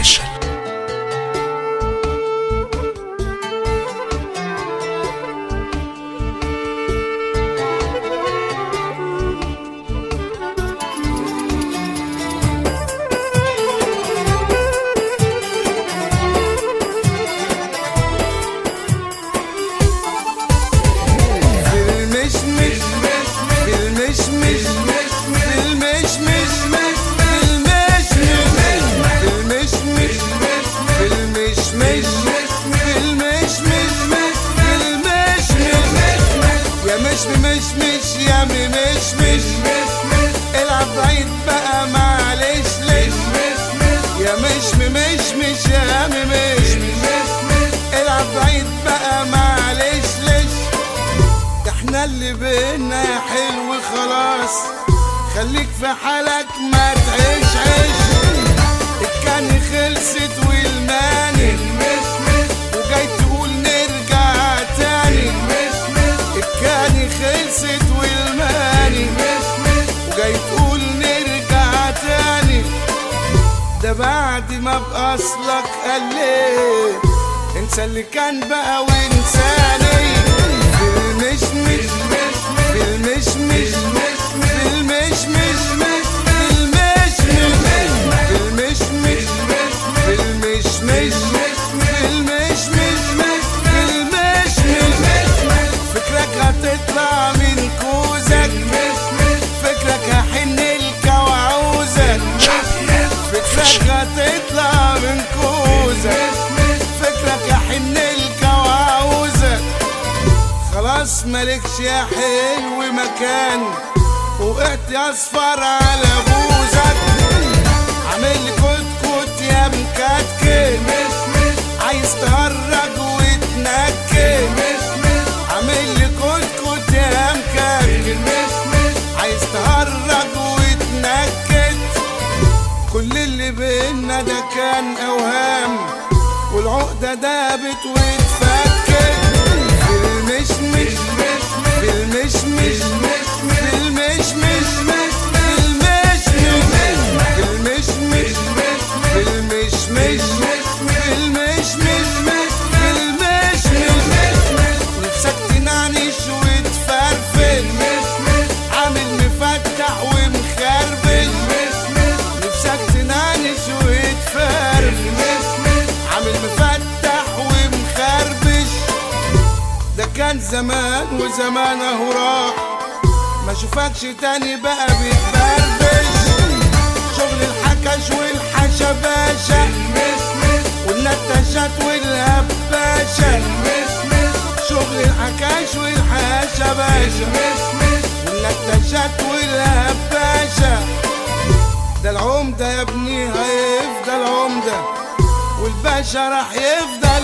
اوفيشال بالمشمش بالمشمش بالمشمش بالمشمش بالمشمش بالمشمش بالمشمش بالمشمش يا مش مش مش يا مش مش العب بعيد بقى معلش ليش يا مش مش مش يا مش العب بعيد بقى معلش ليش ده احنا اللي بينا يا حلو خلاص خليك في حالك ما تعيش عيش الكاني خلصت والماني وجاي تقول نرجع تاني الكاني خلصت والماني وجاي تقول نرجع تاني ده بعد ما بأصلك قلت انسى اللي كان بقى وانساني بالمشمش بالمشمش بالمشمش بالمشمش بالمشمش بالمشمش بالمشمش بالمشمش فكرك هتطلع من كوزك فكرك هحن لك وعوزك فكرك هتطلع من كوزك فكرك هحن لك وعوزك خلاص مالكش يا حلو مكان وقعت يا اصفر على بوزك عامل لي كتكوت يا مكتكت عايز تهرج وتنكت عامل لي كتكوت يا مكتكت عايز تهرج وتنكت كل اللي بينا ده كان اوهام والعقدة دابت واتفكت بالمشمش بالمشمش بالمشمش بالمشمش بالمشمش بالمشمش بالمشمش بالمشمش نفسك تنعنش وتفرفش عامل مفتح ومخربش نفسك تنعنش وتفرفش عامل مفتح ومخربش ده كان زمان وزمان اهو راح ما اشوفكش تاني بقى بتبربش شغل الحكش والحشباشة والنتشات والهباشة شغل الحكاش والحشباشة والنتشات والهباشة ده العمدة يا ابني هيفضل عمدة والباشا راح يفضل